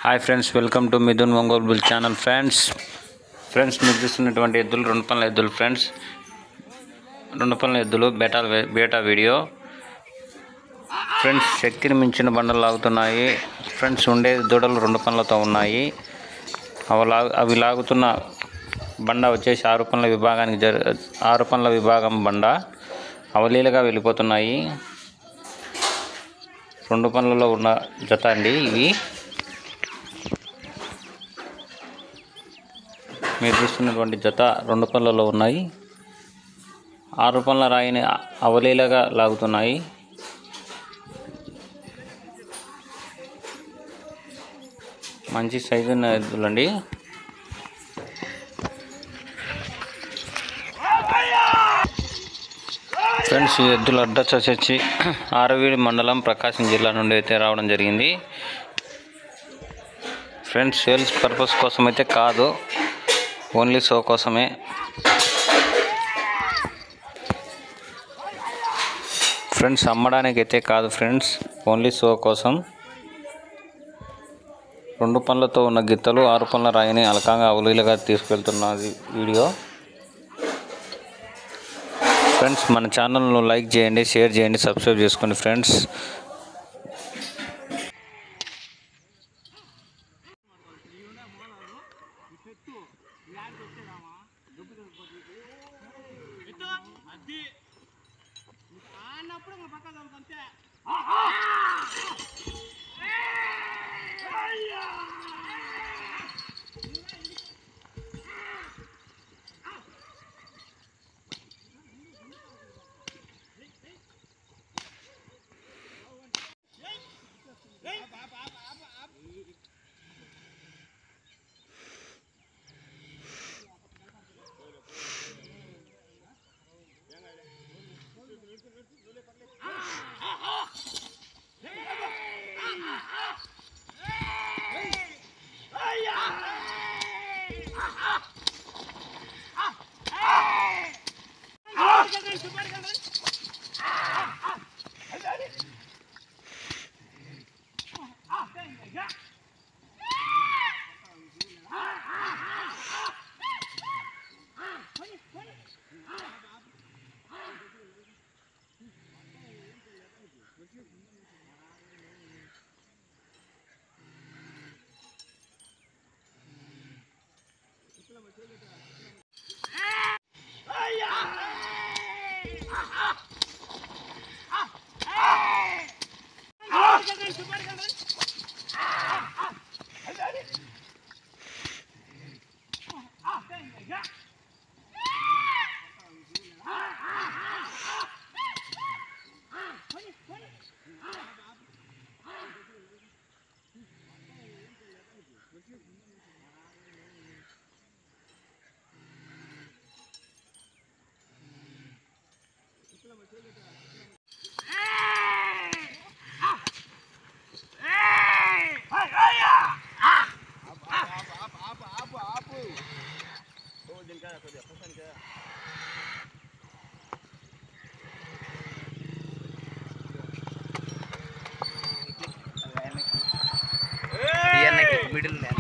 hi friends welcome to Mithun Ongole bull channel friends friends మీరు చూస్తున్నటువంటి ఎద్దులు రెండు పనుల ఎద్దులు ఫ్రెండ్స్ రెండు పనుల ఎద్దులు బేటా బేటా వీడియో ఫ్రెండ్స్ శక్తిని మించిన బండలు లాగుతున్నాయి ఫ్రెండ్స్ ఉండే దూడలు రెండు పనులతో ఉన్నాయి అవి లాగు అవి లాగుతున్న బండ వచ్చేసి ఆరు పనుల విభాగానికి జరి ఆరు పనుల విభాగం బండ అవలీలగా వెళ్ళిపోతున్నాయి రెండు పనులలో ఉన్న జత అండి ఇవి మీరు చూస్తున్నటువంటి జత రెండు పనులలో ఉన్నాయి ఆరు పనుల రాయిని అవలీలగా లాగుతున్నాయి మంచి సైజు ఉన్న ఎద్దులండి ఫ్రెండ్స్ ఈ ఎద్దుల అడ్రస్ వచ్చి ఆరవీడి మండలం ప్రకాశం జిల్లా నుండి అయితే రావడం జరిగింది ఫ్రెండ్స్ సేల్స్ పర్పస్ కోసం అయితే కాదు ఓన్లీ షో కోసమే ఫ్రెండ్స్ అమ్మడానికి అయితే కాదు ఫ్రెండ్స్ ఓన్లీ షో కోసం రెండు పనులతో ఉన్న గిత్తలు ఆరు పనుల రాయిని అలకంగా అవలీలుగా తీసుకెళ్తున్నది వీడియో ఫ్రెండ్స్ మన ఛానల్ను లైక్ చేయండి షేర్ చేయండి సబ్స్క్రైబ్ చేసుకోండి ఫ్రెండ్స్ ఈ అన్నకి మిడిల్